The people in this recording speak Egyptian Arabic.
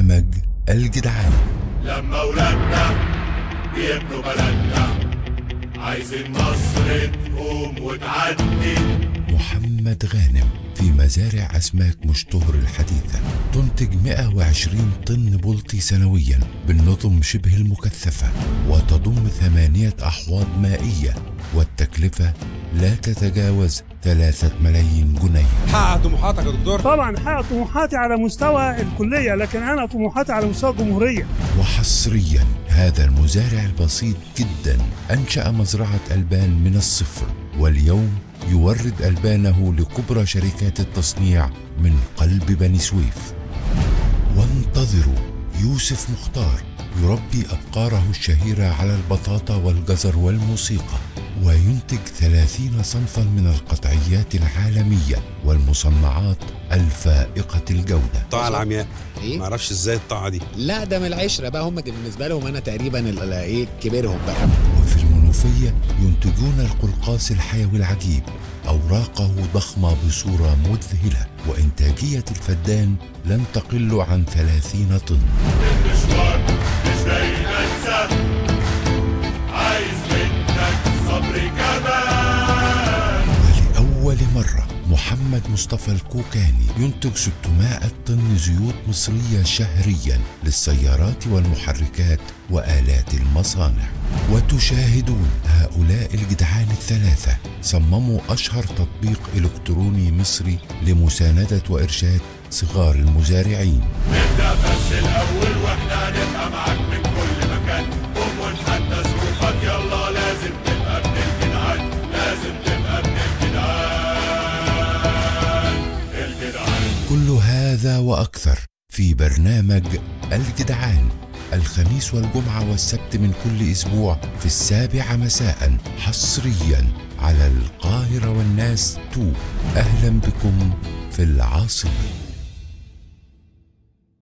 برنامج الجدعان لما ولادنا بيبنوا بلدنا عايزين مصر تقوم وتعدي محمد غانم في مزارع أسماك مشتهر الحديثة تنتج 120 طن بلطي سنويا بالنظم شبه المكثفة وتضم ثمانية أحواض مائية والتكلفة لا تتجاوز ثلاثة ملايين جنيه حقق طموحاتك يا دكتور طبعا حقق طموحاتي على مستوى الكليه لكن انا طموحاتي على مستوى الجمهوريه وحصريا هذا المزارع البسيط جدا أنشأ مزرعة ألبان من الصفر واليوم يورد ألبانه لكبرى شركات التصنيع من قلب بني سويف وانتظروا يوسف مختار يربي أبقاره الشهيرة على البطاطا والجزر والموسيقى وينتج ثلاثين صنفا من القطعيات العالمية والمصنعات الفائقة الجودة الطاعة العمياء ايه ما اعرفش ازاي الطاعة دي لا ده من العشره بقى هم بالنسبه لهم انا تقريبا ال- ال- ايه كبيرهم بقى وفي المنوفية ينتجون القلقاس الحيوي العجيب أوراقه ضخمة بصورة مذهلة وإنتاجية الفدان لن تقل عن ثلاثين طن المشوار مش جاي ننسى عايز منك صبر كمان ولأول مرة محمد مصطفى الكوكاني ينتج 600 طن زيوت مصرية شهريا للسيارات والمحركات وآلات المصانع وتشاهدون هؤلاء الجدعان الثلاثة صمموا أشهر تطبيق إلكتروني مصري لمساندة وإرشاد صغار المزارعين نبدأ بس الأول وإحنا هنبقى معاك من كل مكان قوم ونحدى ظروفك يلا لازم تبقى ابن الجدعان لازم تبقى ابن الجدعان الجدعان كل هذا وأكثر في برنامج الجدعان الخميس والجمعة والسبت من كل أسبوع في السابعة مساء حصريا على القاهرة والناس تو أهلا بكم في العاصمة